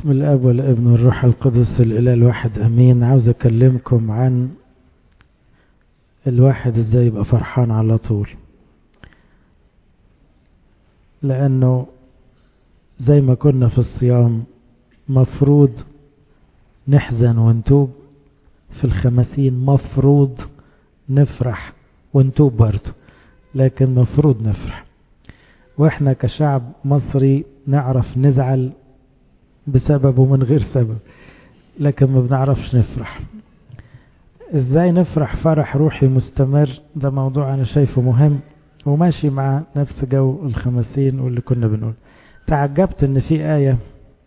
باسم الاب والابن والروح القدس الاله الواحد امين عاوز اكلمكم عن الواحد ازاي يبقى فرحان على طول لانه زي ما كنا في الصيام مفروض نحزن ونتوب في الخمسين مفروض نفرح ونتوب برضه لكن مفروض نفرح واحنا كشعب مصري نعرف نزعل بسبب ومن غير سبب لكن ما بنعرفش نفرح ازاي نفرح فرح روحي مستمر ده موضوع انا شايفه مهم وماشي مع نفس جو الخمسين واللي كنا بنقول تعجبت ان في آية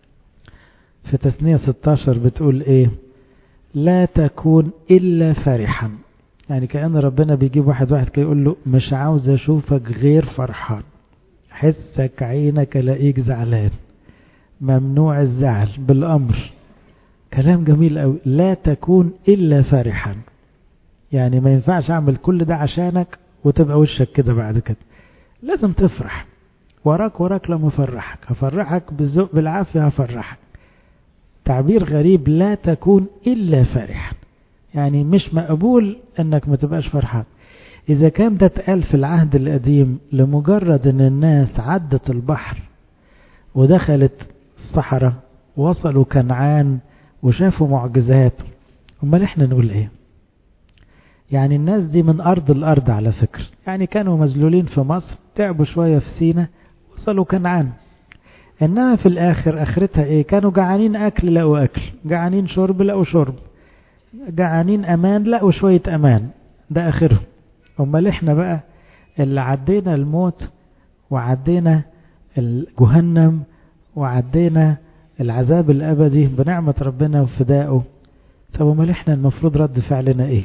في تثنية 16 بتقول ايه لا تكون الا فرحا يعني كأن ربنا بيجيب واحد واحد كده يقول له مش عاوز اشوفك غير فرحان حسك عينك الاقيك زعلان ممنوع الزعل بالامر كلام جميل قوي لا تكون الا فرحا يعني ما ينفعش اعمل كل ده عشانك وتبقى وشك كده بعد كده لازم تفرح وراك وراك لما افرحك هفرحك بالذوق بالعافيه هفرحك تعبير غريب لا تكون الا فرحا يعني مش مقبول انك ما تبقاش فرحان اذا كان ده اتقال في العهد القديم لمجرد ان الناس عدت البحر ودخلت الصحراء وصلوا كنعان وشافوا معجزات امال احنا نقول ايه يعني الناس دي من ارض الارض على فكرة يعني كانوا مذلولين في مصر تعبوا شوية في سينا وصلوا كنعان انما في الاخر اخرتها ايه كانوا جعانين اكل لقوا اكل جعانين شرب لقوا شرب جعانين امان لقوا شوية امان ده اخرهم امال احنا بقى اللي عدينا الموت وعدينا الجهنم وعدينا العذاب الابدي بنعمة ربنا وفدائه طب امال احنا المفروض رد فعلنا ايه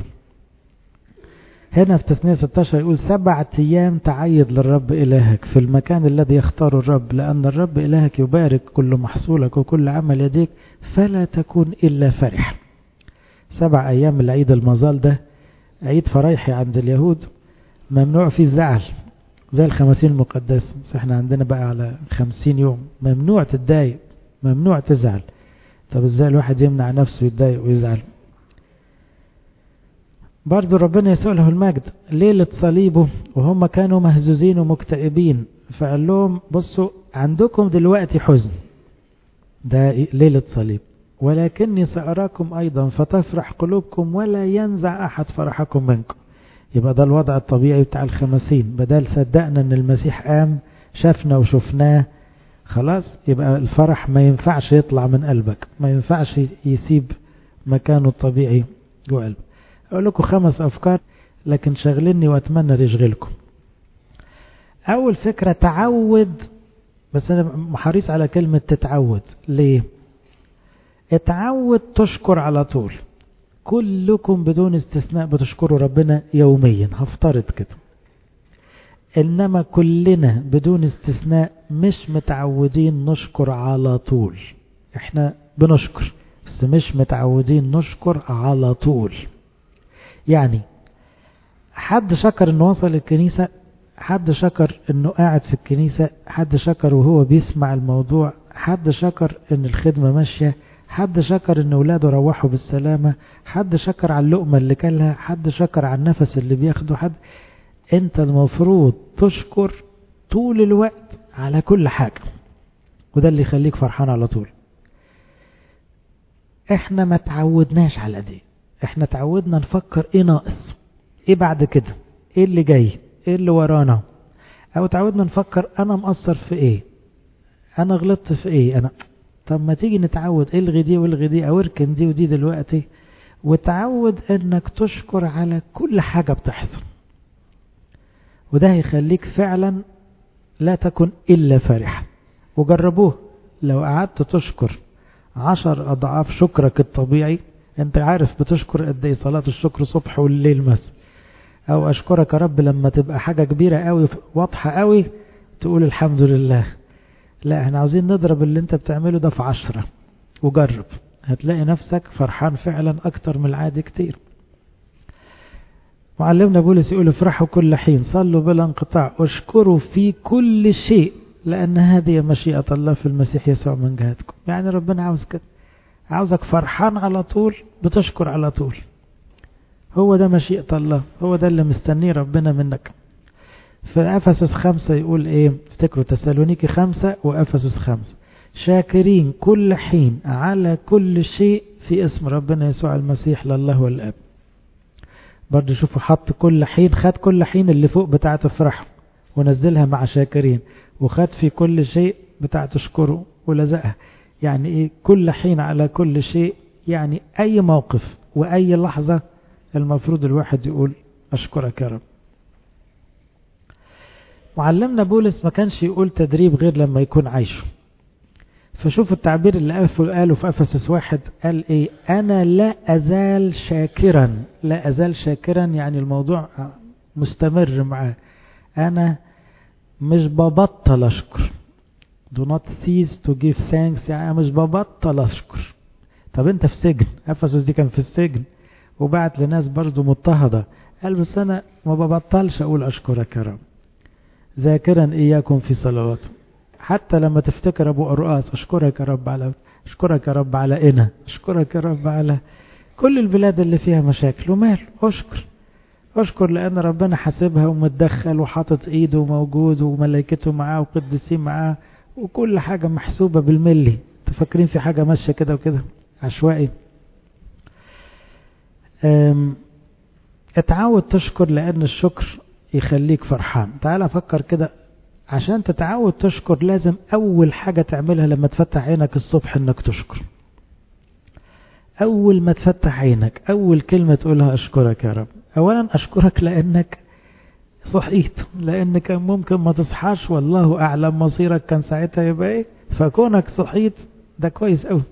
هنا في تثنية 16 يقول سبعة أيام تعيد للرب إلهك في المكان الذي يختار الرب لأن الرب إلهك يبارك كل محصولك وكل عمل يديك فلا تكون إلا فرح سبع أيام العيد المظال ده عيد فرايحي عند اليهود ممنوع فيه الزعل زي الخمسين المقدس بس احنا عندنا بقى على خمسين يوم ممنوع تتضايق ممنوع تزعل طب ازاي الواحد يمنع نفسه يتضايق ويزعل برضو ربنا يسوع له المجد ليلة صليبه وهم كانوا مهزوزين ومكتئبين فقال لهم بصوا عندكم دلوقتي حزن ده ليلة صليب ولكني سأراكم أيضا فتفرح قلوبكم ولا ينزع أحد فرحكم منكم يبقى ده الوضع الطبيعي بتاع الخمسين بدل صدقنا ان المسيح قام شافنا وشفناه خلاص يبقى الفرح ما ينفعش يطلع من قلبك ما ينفعش يسيب مكانه الطبيعي جوه قلبك اقول لكم خمس افكار لكن شغلني واتمنى تشغلكم اول فكرة تعود بس انا حريص على كلمة تتعود ليه اتعود تشكر على طول كلكم بدون استثناء بتشكروا ربنا يوميا هفترض كده انما كلنا بدون استثناء مش متعودين نشكر على طول احنا بنشكر بس مش متعودين نشكر على طول يعني حد شكر انه وصل الكنيسة حد شكر انه قاعد في الكنيسة حد شكر وهو بيسمع الموضوع حد شكر ان الخدمة ماشية حد شكر ان اولاده روحوا بالسلامة حد شكر على اللقمة اللي كلها حد شكر على النفس اللي بياخده حد انت المفروض تشكر طول الوقت على كل حاجة وده اللي يخليك فرحان على طول احنا ما تعودناش على دي احنا تعودنا نفكر ايه ناقص ايه بعد كده ايه اللي جاي ايه اللي ورانا او تعودنا نفكر انا مقصر في ايه انا غلطت في ايه انا طب ما تيجي نتعود الغي دي والغي دي او اركن دي ودي دلوقتي وتعود انك تشكر على كل حاجة بتحصل وده هيخليك فعلا لا تكن الا فرحا وجربوه لو قعدت تشكر عشر اضعاف شكرك الطبيعي انت عارف بتشكر قد ايه صلاة الشكر صبح والليل مثلا او اشكرك يا رب لما تبقى حاجة كبيرة قوي واضحة قوي تقول الحمد لله لا احنا عاوزين نضرب اللي انت بتعمله ده في عشرة وجرب هتلاقي نفسك فرحان فعلا اكتر من العادي كتير معلمنا بولس يقول افرحوا كل حين صلوا بلا انقطاع اشكروا في كل شيء لأن هذه مشيئة الله في المسيح يسوع من جهتكم يعني ربنا عاوز كده عاوزك فرحان على طول بتشكر على طول هو ده مشيئة الله هو ده اللي مستنيه ربنا منك في أفسس خمسة يقول إيه افتكروا تسالونيكي خمسة وأفسس خمسة شاكرين كل حين على كل شيء في اسم ربنا يسوع المسيح لله والأب برضه شوفوا حط كل حين خد كل حين اللي فوق بتاعة افرحوا ونزلها مع شاكرين وخد في كل شيء بتاعة تشكره ولزقها يعني ايه كل حين على كل شيء يعني اي موقف واي لحظة المفروض الواحد يقول اشكرك يا رب معلمنا بولس ما كانش يقول تدريب غير لما يكون عايشه فشوف التعبير اللي قاله في أفسس واحد قال إيه أنا لا أزال شاكرا لا أزال شاكرا يعني الموضوع مستمر معاه أنا مش ببطل أشكر do not cease to give thanks يعني مش ببطل أشكر طب أنت في سجن أفسس دي كان في السجن وبعت لناس برضو مضطهدة قال بس أنا ما ببطلش أقول أشكرك يا رب ذاكرا إياكم في صلواتكم حتى لما تفتكر ابو قرقاص اشكرك يا رب على اشكرك يا رب على قنا اشكرك يا رب على كل البلاد اللي فيها مشاكل ومال اشكر اشكر لان ربنا حاسبها ومتدخل وحاطط ايده وموجود وملائكته معاه وقديسين معاه وكل حاجة محسوبة بالملي تفكرين في حاجة ماشية كده وكده عشوائي اتعود تشكر لان الشكر يخليك فرحان تعال افكر كده عشان تتعود تشكر لازم أول حاجة تعملها لما تفتح عينك الصبح إنك تشكر أول ما تفتح عينك أول كلمة تقولها أشكرك يا رب أولا أشكرك لأنك صحيت لأن كان ممكن ما تصحاش والله أعلم مصيرك كان ساعتها يبقى إيه فكونك صحيت ده كويس أوي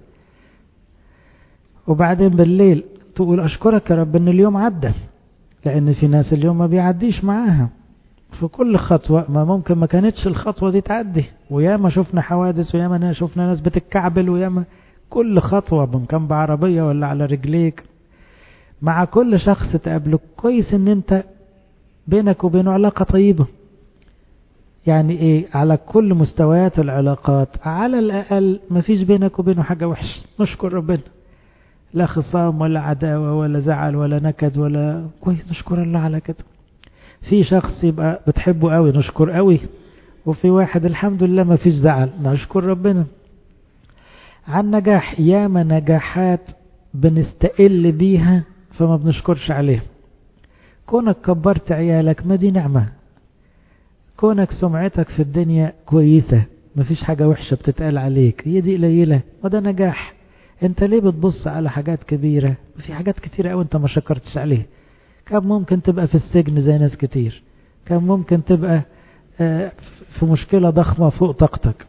وبعدين بالليل تقول أشكرك يا رب إن اليوم عدى لأن في ناس اليوم ما بيعديش معاها في كل خطوة ما ممكن ما كانتش الخطوة دي تعدي وياما شفنا حوادث وياما شفنا ناس بتتكعبل وياما كل خطوة كان بعربية ولا على رجليك مع كل شخص تقابله كويس ان انت بينك وبينه علاقة طيبة يعني ايه على كل مستويات العلاقات على الاقل ما فيش بينك وبينه حاجة وحش نشكر ربنا لا خصام ولا عداوة ولا زعل ولا نكد ولا كويس نشكر الله على كده في شخص يبقى بتحبه قوي نشكر قوي وفي واحد الحمد لله ما فيش زعل نشكر ربنا عن نجاح ياما نجاحات بنستقل بيها فما بنشكرش عليها كونك كبرت عيالك ما دي نعمة كونك سمعتك في الدنيا كويسة ما فيش حاجة وحشة بتتقال عليك هي دي قليلة وده نجاح انت ليه بتبص على حاجات كبيرة في حاجات كتيرة قوي انت ما شكرتش عليها كان ممكن تبقى في السجن زي ناس كتير كان ممكن تبقى في مشكلة ضخمة فوق طاقتك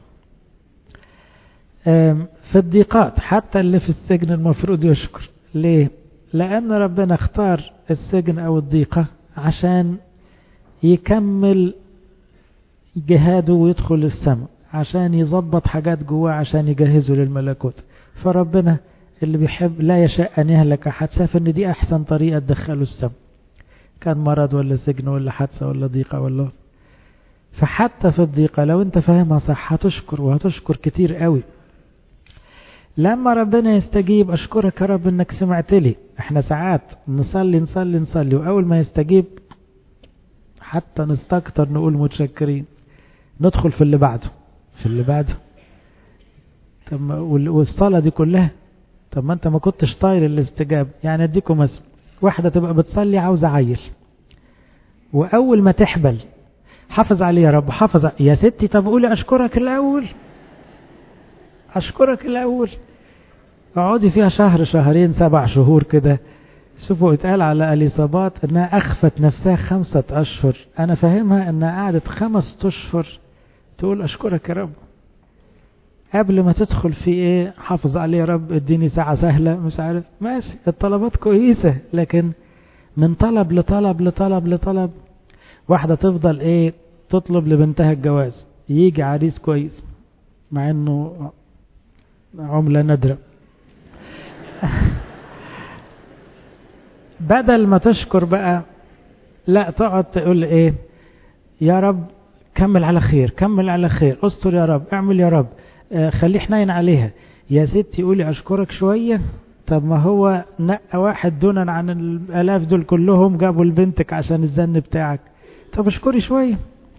في الضيقات حتى اللي في السجن المفروض يشكر ليه لأن ربنا اختار السجن أو الضيقة عشان يكمل جهاده ويدخل السماء عشان يظبط حاجات جواه عشان يجهزه للملكوت فربنا اللي بيحب لا يشاء أن يهلك أحد شاف أن دي أحسن طريقة تدخله السم كان مرض ولا سجن ولا حادثة ولا ضيقة ولا فحتى في الضيقة لو أنت فاهمها صح هتشكر وهتشكر كتير قوي لما ربنا يستجيب أشكرك يا رب أنك سمعت لي احنا ساعات نصلي نصلي نصلي وأول ما يستجيب حتى نستكتر نقول متشكرين ندخل في اللي بعده في اللي بعده طب والصلاة دي كلها طب ما انت ما كنتش طايل الاستجابة يعني اديكم مثلا واحدة تبقى بتصلي عاوزة عيل واول ما تحبل حافظ عليه يا رب حافظ يا ستي طب قولي اشكرك الاول اشكرك الاول اقعدي فيها شهر شهرين سبع شهور كده شوفوا اتقال على اليصابات انها اخفت نفسها خمسة اشهر انا فاهمها انها قعدت خمس اشهر تقول اشكرك يا رب قبل ما تدخل في ايه حافظ عليه يا رب اديني ساعة سهلة مش عارف ماشي الطلبات كويسة لكن من طلب لطلب لطلب لطلب واحدة تفضل ايه تطلب لبنتها الجواز يجي عريس كويس مع انه عملة نادرة بدل ما تشكر بقى لا تقعد تقول ايه يا رب كمل على خير كمل على خير استر يا رب اعمل يا رب آه خليه حنين عليها يا ستي قولي اشكرك شوية طب ما هو نقى واحد دونا عن الالاف دول كلهم جابوا لبنتك عشان الزن بتاعك طب اشكري شوية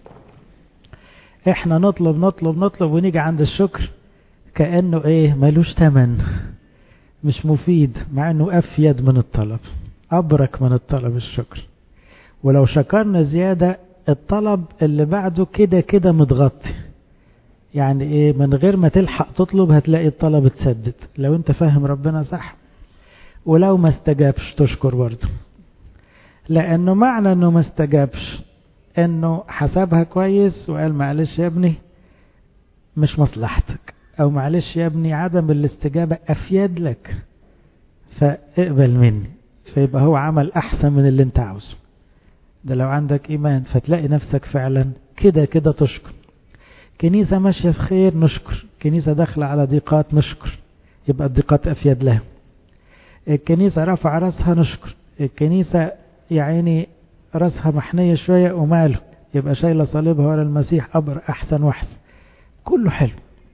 احنا نطلب نطلب نطلب ونيجي عند الشكر كأنه ايه ملوش تمن مش مفيد مع انه افيد من الطلب ابرك من الطلب الشكر ولو شكرنا زيادة الطلب اللي بعده كده كده متغطي يعني ايه من غير ما تلحق تطلب هتلاقي الطلب اتسدد لو انت فاهم ربنا صح ولو ما استجابش تشكر برضه لانه معنى انه ما استجابش انه حسبها كويس وقال معلش يا ابني مش مصلحتك او معلش يا ابني عدم الاستجابة افيد لك فاقبل مني فيبقى هو عمل احسن من اللي انت عاوزه ده لو عندك ايمان فتلاقي نفسك فعلا كده كده تشكر كنيسة ماشية في خير نشكر كنيسة داخلة على ضيقات نشكر يبقى الضيقات افيد لها الكنيسة رفع راسها نشكر الكنيسة يا عيني راسها محنية شوية وماله يبقى شايلة صليبها ورا المسيح أبر أحسن وأحسن كله حلو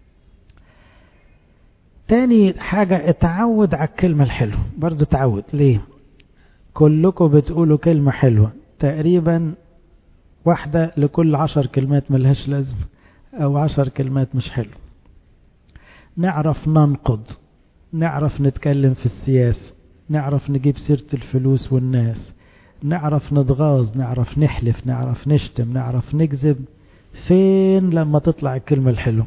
تاني حاجة اتعود على الكلمة الحلوة برضو تعود ليه كلكم بتقولوا كلمة حلوة تقريبا واحدة لكل عشر كلمات ملهاش لازمة أو عشر كلمات مش حلو نعرف ننقض نعرف نتكلم في السياسة نعرف نجيب سيرة الفلوس والناس نعرف نتغاظ نعرف نحلف نعرف نشتم نعرف نكذب فين لما تطلع الكلمة الحلوة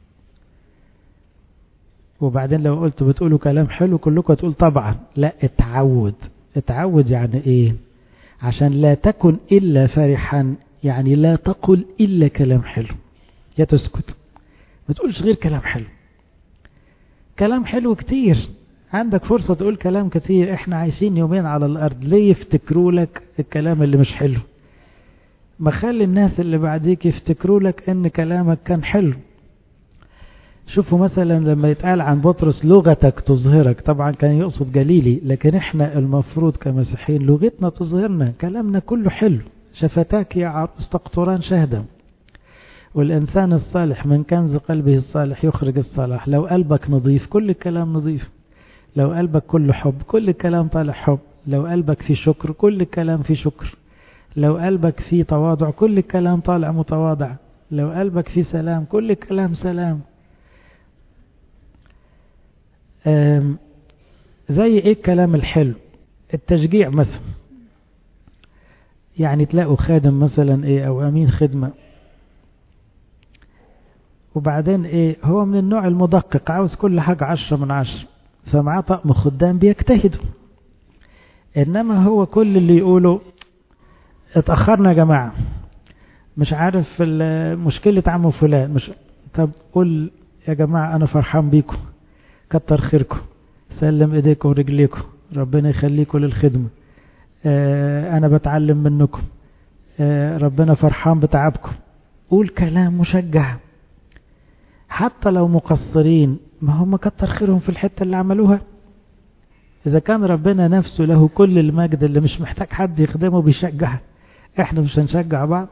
وبعدين لو قلت بتقولوا كلام حلو كلكم تقول طبعا لا اتعود اتعود يعني ايه عشان لا تكن إلا فرحا يعني لا تقل إلا كلام حلو يا تسكت ما تقولش غير كلام حلو كلام حلو كتير عندك فرصة تقول كلام كتير احنا عايشين يومين على الارض ليه يفتكروا لك الكلام اللي مش حلو ما خلي الناس اللي بعديك يفتكروا لك ان كلامك كان حلو شوفوا مثلا لما يتقال عن بطرس لغتك تظهرك طبعا كان يقصد جليلي لكن احنا المفروض كمسيحيين لغتنا تظهرنا كلامنا كله حلو شفتاك يا عروس تقطران شهدا والإنسان الصالح من كنز قلبه الصالح يخرج الصلاح لو قلبك نظيف كل الكلام نظيف لو قلبك كله حب كل الكلام طالع حب لو قلبك فيه شكر كل الكلام فيه شكر لو قلبك فيه تواضع كل الكلام طالع متواضع لو قلبك فيه سلام كل الكلام سلام زي ايه الكلام الحلو التشجيع مثلا يعني تلاقوا خادم مثلا ايه او امين خدمة وبعدين ايه هو من النوع المدقق عاوز كل حاجة عشرة من عشرة فمعاه طقم خدام بيجتهدوا انما هو كل اللي يقوله اتأخرنا يا جماعة مش عارف مشكلة عمو فلان مش طب قول يا جماعة انا فرحان بيكم كتر خيركم سلم ايديكم ورجليكم ربنا يخليكم للخدمة اه انا بتعلم منكم اه ربنا فرحان بتعبكم قول كلام مشجع حتى لو مقصرين ما هم كتر خيرهم في الحتة اللي عملوها إذا كان ربنا نفسه له كل المجد اللي مش محتاج حد يخدمه بيشجع احنا مش هنشجع بعض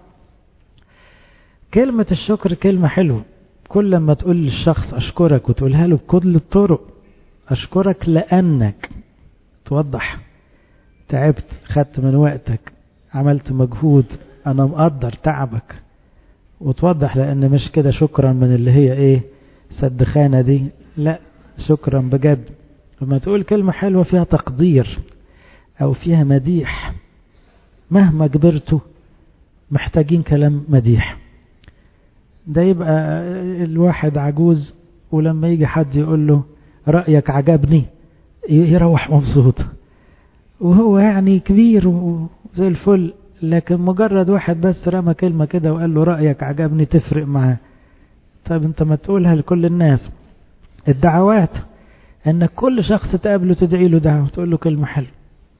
كلمة الشكر كلمة حلوة كل لما تقول للشخص أشكرك وتقولها له بكل الطرق أشكرك لأنك توضح تعبت خدت من وقتك عملت مجهود أنا مقدر تعبك وتوضح لأن مش كده شكرا من اللي هي إيه سدخانة دي لا شكرا بجد لما تقول كلمة حلوة فيها تقدير أو فيها مديح مهما كبرتوا محتاجين كلام مديح ده يبقى الواحد عجوز ولما يجي حد يقول له رأيك عجبني يروح مبسوط وهو يعني كبير وزي الفل لكن مجرد واحد بس رمى كلمة كده وقال له رأيك عجبني تفرق معاه طب انت ما تقولها لكل الناس الدعوات انك كل شخص تقابله تدعي له دعوة تقول له كلمة حلوة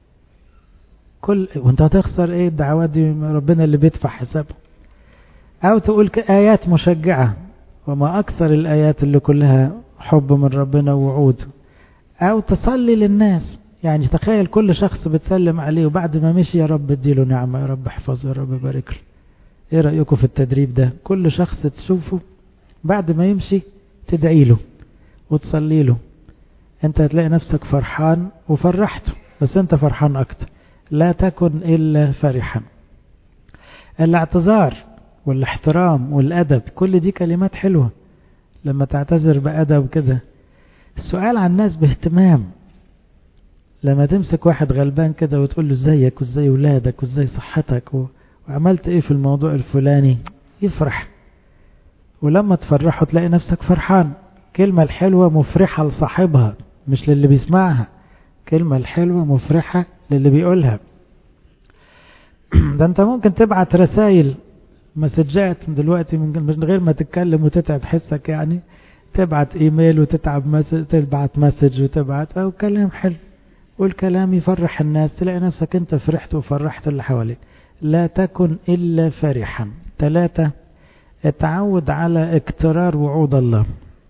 كل وانت هتخسر ايه الدعوات دي ربنا اللي بيدفع حسابه او تقول ايات مشجعة وما اكثر الايات اللي كلها حب من ربنا ووعود او تصلي للناس يعني تخيل كل شخص بتسلم عليه وبعد ما مشي يا رب اديله نعمة يا رب احفظه يا رب بارك له ايه رأيكم في التدريب ده كل شخص تشوفه بعد ما يمشي تدعي له وتصلي له انت هتلاقي نفسك فرحان وفرحته بس انت فرحان اكتر لا تكن الا فرحا الاعتذار والاحترام والادب كل دي كلمات حلوة لما تعتذر بأدب كده السؤال عن الناس باهتمام لما تمسك واحد غلبان كده وتقول له ازيك وازاي ولادك وازاي صحتك و... وعملت ايه في الموضوع الفلاني يفرح ولما تفرحه تلاقي نفسك فرحان كلمة الحلوة مفرحة لصاحبها مش للي بيسمعها كلمة الحلوة مفرحة للي بيقولها ده انت ممكن تبعت رسائل مسجات دلوقتي من غير ما تتكلم وتتعب حسك يعني تبعت ايميل وتتعب مسج تبعت مسج وتبعت او كلام حلو والكلام يفرح الناس تلاقي نفسك انت فرحت وفرحت اللي حواليك لا تكن الا فرحا ثلاثة اتعود على اكترار وعود الله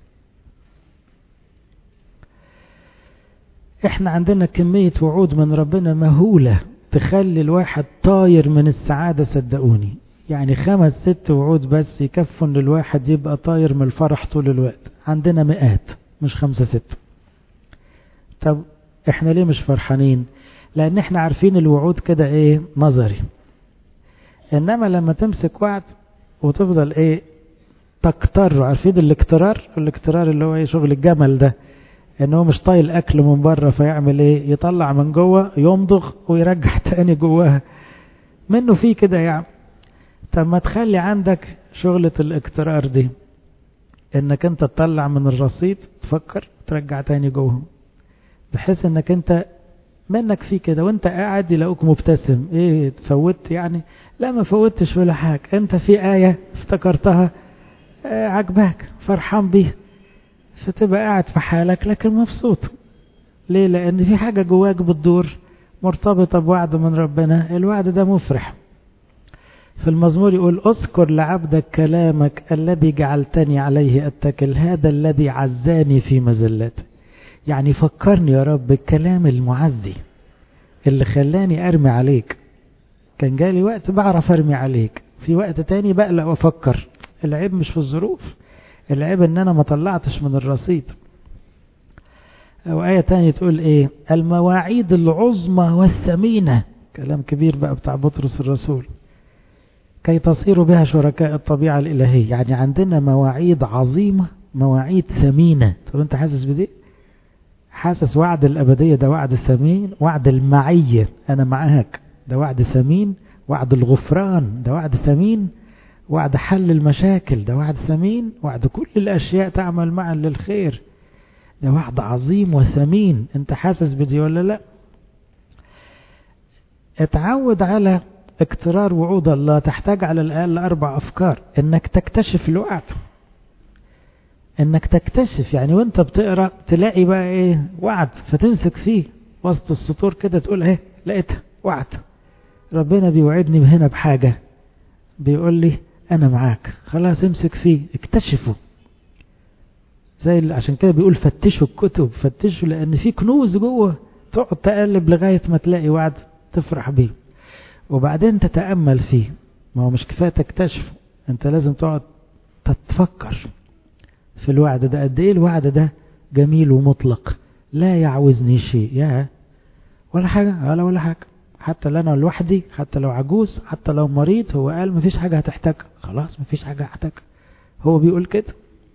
احنا عندنا كمية وعود من ربنا مهولة تخلي الواحد طاير من السعادة صدقوني يعني خمس ست وعود بس يكفوا ان الواحد يبقى طاير من الفرح طول الوقت عندنا مئات مش خمسة ست طب احنا ليه مش فرحانين لان احنا عارفين الوعود كده ايه نظري انما لما تمسك وعد وتفضل ايه تكتر عارفين الاكترار الاكترار اللي هو ايه شغل الجمل ده ان هو مش طايل اكل من بره فيعمل ايه يطلع من جوه يمضغ ويرجع تاني جواها منه في كده يعني طب ما تخلي عندك شغلة الاكترار دي انك انت تطلع من الرصيد تفكر ترجع تاني جوه بحيث انك انت منك في كده وانت قاعد يلاقوك مبتسم ايه فوت يعني لا ما فوتش ولا حاجة انت في آية افتكرتها آه عجباك فرحان بيها فتبقى قاعد في حالك لكن مبسوط ليه لان في حاجة جواك بتدور مرتبطة بوعد من ربنا الوعد ده مفرح في المزمور يقول اذكر لعبدك كلامك الذي جعلتني عليه اتكل هذا الذي عزاني في مزلتي يعني فكرني يا رب بالكلام المعزي اللي خلاني ارمي عليك كان جالي وقت بعرف ارمي عليك في وقت تاني بقلق وافكر العيب مش في الظروف العيب ان انا ما طلعتش من الرصيد او ايه تانية تقول ايه المواعيد العظمى والثمينة كلام كبير بقى بتاع بطرس الرسول كي تصيروا بها شركاء الطبيعة الإلهية يعني عندنا مواعيد عظيمة مواعيد ثمينة طب انت حاسس بدي حاسس وعد الأبدية ده وعد ثمين وعد المعية أنا معاك ده وعد ثمين وعد الغفران ده وعد ثمين وعد حل المشاكل ده وعد ثمين وعد كل الأشياء تعمل معا للخير ده وعد عظيم وثمين انت حاسس بدي ولا لا اتعود على اكترار وعود الله تحتاج على الأقل أربع أفكار إنك تكتشف الوعد إنك تكتشف يعني وانت بتقرأ تلاقي بقى إيه وعد فتمسك فيه وسط السطور كده تقول إيه لقيتها وعد ربنا بيوعدني هنا بحاجة بيقول لي أنا معاك خلاص امسك فيه اكتشفه زي عشان كده بيقول فتشوا الكتب فتشوا لأن في كنوز جوه تقعد تقلب لغاية ما تلاقي وعد تفرح بيه وبعدين تتأمل فيه ما هو مش كفاية تكتشفه انت لازم تقعد تتفكر في الوعد ده قد ايه الوعد ده جميل ومطلق لا يعوزني شيء يا ولا حاجة ولا ولا حاجة حتى لو انا لوحدي حتى لو عجوز حتى لو مريض هو قال مفيش حاجة هتحتاجها خلاص مفيش حاجة هحتاجها هو بيقول كده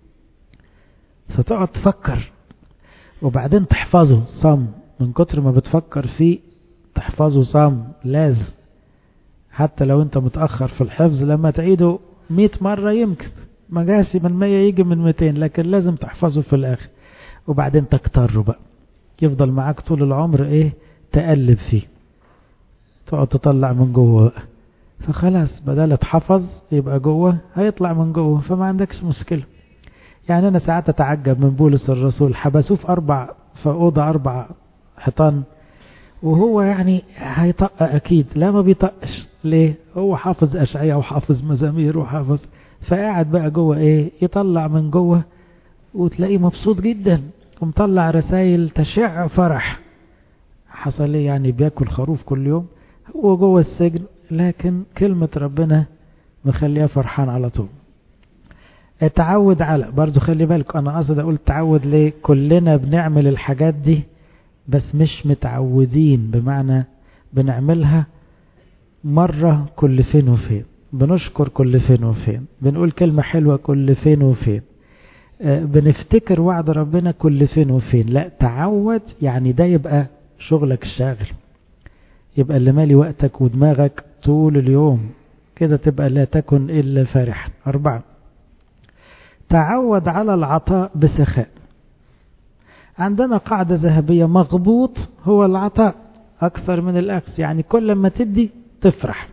فتقعد تفكر وبعدين تحفظه صم من كتر ما بتفكر فيه تحفظه صم لازم حتى لو انت متأخر في الحفظ لما تعيده مئة مرة يمكن ما جاسي من مية يجي من مئتين لكن لازم تحفظه في الآخر وبعدين تكتره بقى يفضل معاك طول العمر ايه تقلب فيه تقعد تطلع من جوه بقى فخلاص بدل اتحفظ يبقى جوه هيطلع من جوه فما عندكش مشكلة يعني انا ساعات اتعجب من بولس الرسول حبسوه في اربع في اوضه اربع حيطان وهو يعني هيطق اكيد لا ما بيطقش ليه هو حافظ اشعياء وحافظ مزامير وحافظ فقاعد بقى جوه ايه يطلع من جوه وتلاقيه مبسوط جدا ومطلع رسائل تشع فرح حصل ايه يعني بياكل خروف كل يوم هو جوه السجن لكن كلمة ربنا مخليها فرحان على طول اتعود على برضو خلي بالك انا قصد اقول تعود ليه كلنا بنعمل الحاجات دي بس مش متعودين بمعنى بنعملها مرة كل فين وفين بنشكر كل فين وفين بنقول كلمة حلوة كل فين وفين بنفتكر وعد ربنا كل فين وفين لا تعود يعني ده يبقى شغلك الشاغل يبقى اللي مالي وقتك ودماغك طول اليوم كده تبقى لا تكن إلا فرحا أربعة تعود على العطاء بسخاء عندنا قاعدة ذهبية مغبوط هو العطاء أكثر من الأخذ يعني كل ما تدي تفرح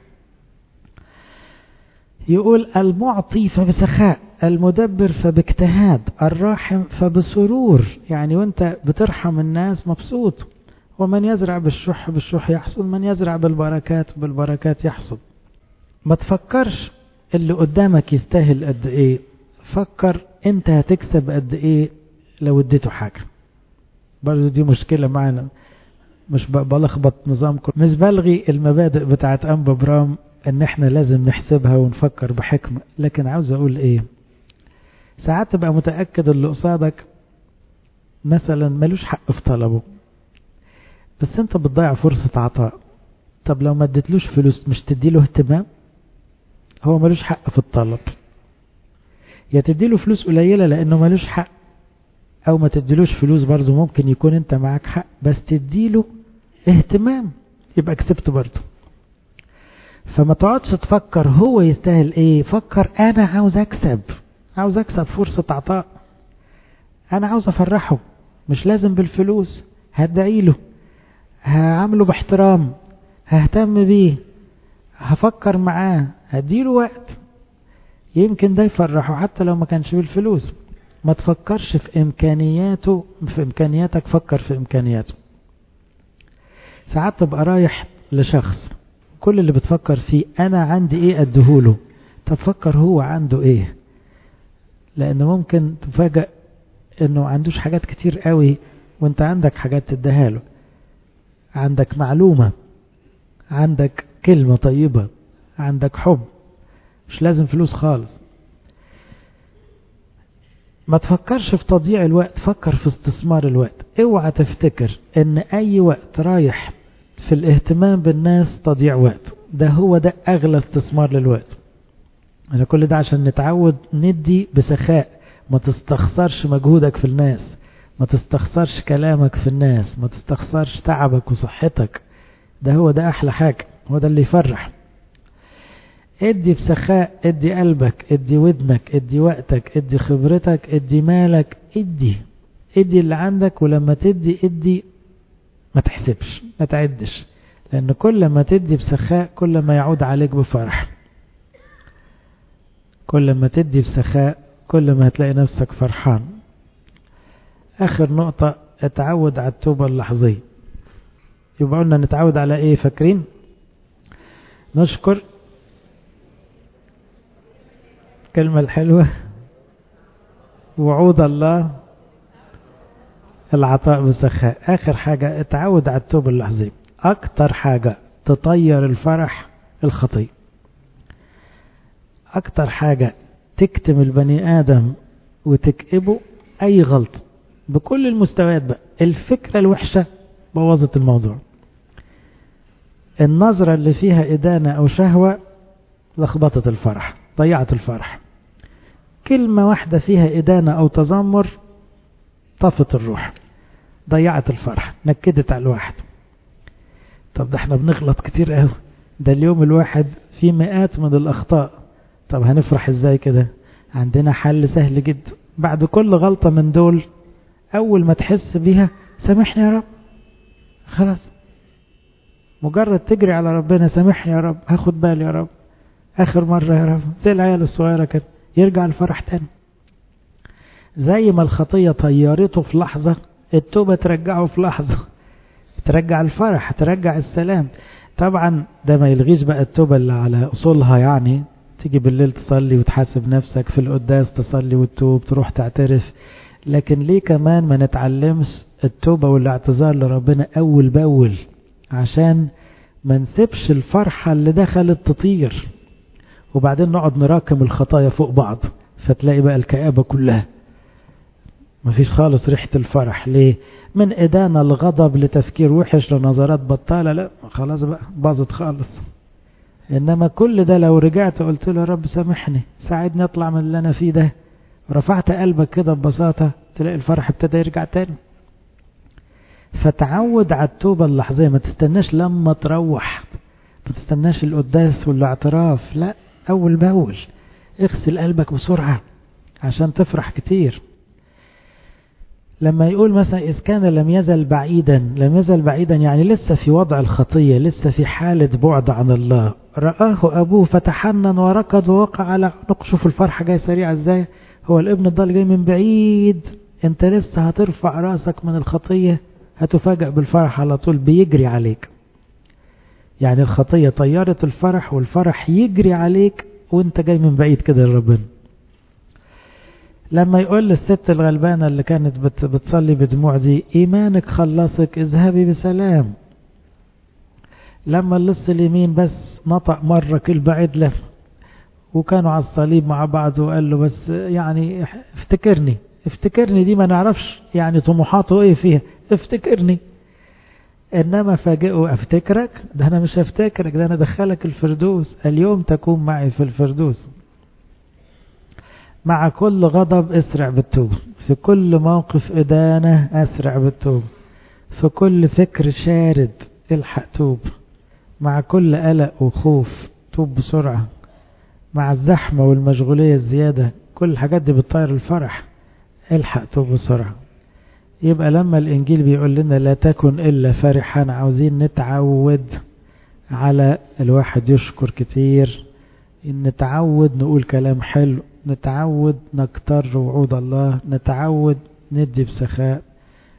يقول المعطي فبسخاء المدبر فباجتهاد الراحم فبسرور يعني وانت بترحم الناس مبسوط ومن يزرع بالشح بالشح يحصد من يزرع بالبركات بالبركات يحصد ما تفكرش اللي قدامك يستاهل قد ايه فكر انت هتكسب قد ايه لو اديته حاجة برضو دي مشكلة معنا مش بلخبط نظامكم مش بلغي المبادئ بتاعت أنبا برام ان احنا لازم نحسبها ونفكر بحكمة لكن عاوز اقول ايه ساعات تبقى متأكد اللي قصادك مثلا ملوش حق في طلبه بس انت بتضيع فرصة عطاء طب لو ما اديتلوش فلوس مش تديله اهتمام هو ملوش حق في الطلب يا تديله فلوس قليلة لانه ملوش حق او ما تديلوش فلوس برضه ممكن يكون انت معاك حق بس تديله اهتمام يبقى كسبت برضه فما تقعدش تفكر هو يستاهل ايه فكر انا عاوز اكسب عاوز اكسب فرصة عطاء انا عاوز افرحه مش لازم بالفلوس هدعي له هعمله باحترام ههتم بيه هفكر معاه هديله وقت يمكن ده يفرحه حتى لو ما كانش بالفلوس ما تفكرش في امكانياته في امكانياتك فكر في امكانياته ساعات تبقى رايح لشخص كل اللي بتفكر فيه انا عندي ايه اديهوله طب فكر هو عنده ايه لان ممكن تفاجأ انه عندوش حاجات كتير قوي وانت عندك حاجات تديها له عندك معلومة عندك كلمة طيبة عندك حب مش لازم فلوس خالص ما تفكرش في تضييع الوقت فكر في استثمار الوقت اوعى تفتكر ان اي وقت رايح في الاهتمام بالناس تضييع وقت ده هو ده اغلى استثمار للوقت انا كل ده عشان نتعود ندي بسخاء ما تستخسرش مجهودك في الناس ما تستخسرش كلامك في الناس ما تستخسرش تعبك وصحتك ده هو ده احلى حاجة هو ده اللي يفرح ادي بسخاء ادي قلبك ادي ودنك ادي وقتك ادي خبرتك ادي مالك ادي ادي اللي عندك ولما تدي ادي ما تحسبش ما تعدش لان كل ما تدي بسخاء كل ما يعود عليك بفرح كل ما تدي بسخاء كل ما هتلاقي نفسك فرحان اخر نقطة اتعود على التوبة اللحظية يبقى قلنا نتعود على ايه فاكرين نشكر الكلمة الحلوة وعود الله العطاء بسخاء آخر حاجة اتعود على التوبة اللحظية أكتر حاجة تطير الفرح الخطية أكتر حاجة تكتم البني آدم وتكئبه أي غلط بكل المستويات بقى الفكرة الوحشة بوظت الموضوع النظرة اللي فيها إدانة أو شهوة لخبطت الفرح ضيعت الفرح كلمة واحدة فيها إدانة أو تذمر طفت الروح ضيعت الفرح نكدت على الواحد طب ده احنا بنغلط كتير قوي ده اليوم الواحد فيه مئات من الأخطاء طب هنفرح ازاي كده عندنا حل سهل جدا بعد كل غلطة من دول أول ما تحس بيها سامحني يا رب خلاص مجرد تجري على ربنا سامحني يا رب هاخد بالي يا رب آخر مرة يا رب زي العيال الصغيرة كده يرجع الفرح تاني زي ما الخطية طيرته في لحظة التوبة ترجعه في لحظة ترجع الفرح ترجع السلام طبعا ده ما يلغيش بقى التوبة اللي على أصولها يعني تيجي بالليل تصلي وتحاسب نفسك في القداس تصلي وتتوب تروح تعترف لكن ليه كمان ما نتعلمش التوبة والاعتذار لربنا أول بأول عشان ما نسيبش الفرحة اللي دخلت تطير وبعدين نقعد نراكم الخطايا فوق بعض فتلاقي بقى الكآبة كلها مفيش خالص ريحة الفرح ليه من إدانة الغضب لتفكير وحش لنظرات بطالة لا خلاص بقى باظت خالص إنما كل ده لو رجعت قلت له يا رب سامحني ساعدني أطلع من اللي أنا فيه ده رفعت قلبك كده ببساطة تلاقي الفرح ابتدى يرجع تاني فتعود على التوبة اللحظية ما تستناش لما تروح ما تستناش القداس والاعتراف لا أول بأول اغسل قلبك بسرعة عشان تفرح كتير لما يقول مثلا إذ كان لم يزل بعيدا لم يزل بعيدا يعني لسه في وضع الخطية لسه في حالة بعد عن الله رآه أبوه فتحنن وركض ووقع على عنق شوف الفرحة جاي سريعة ازاي هو الابن الضال جاي من بعيد انت لسه هترفع راسك من الخطية هتفاجأ بالفرح على طول بيجري عليك يعني الخطية طيارة الفرح والفرح يجري عليك وانت جاي من بعيد كده لربنا لما يقول للست الغلبانة اللي كانت بتصلي بدموع دي إيمانك خلصك اذهبي بسلام لما اللص اليمين بس نطق مرة كل بعيد له وكانوا على الصليب مع بعض وقال له بس يعني افتكرني افتكرني دي ما نعرفش يعني طموحاته ايه فيها افتكرني انما فاجئه افتكرك ده انا مش هفتكرك ده انا دخلك الفردوس اليوم تكون معي في الفردوس مع كل غضب اسرع بالتوبة في كل موقف إدانة أسرع بالتوبة في كل فكر شارد الحق توب مع كل قلق وخوف توب بسرعة مع الزحمة والمشغولية الزيادة كل الحاجات دي بتطير الفرح الحق توب بسرعة يبقى لما الإنجيل بيقول لنا لا تكن إلا فرحا عاوزين نتعود على الواحد يشكر كتير نتعود نقول كلام حلو نتعود نكتر وعود الله نتعود ندي بسخاء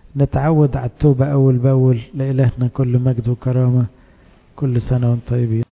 نتعود على التوبة أول بأول لإلهنا كل مجد وكرامة كل سنة وانتم طيبين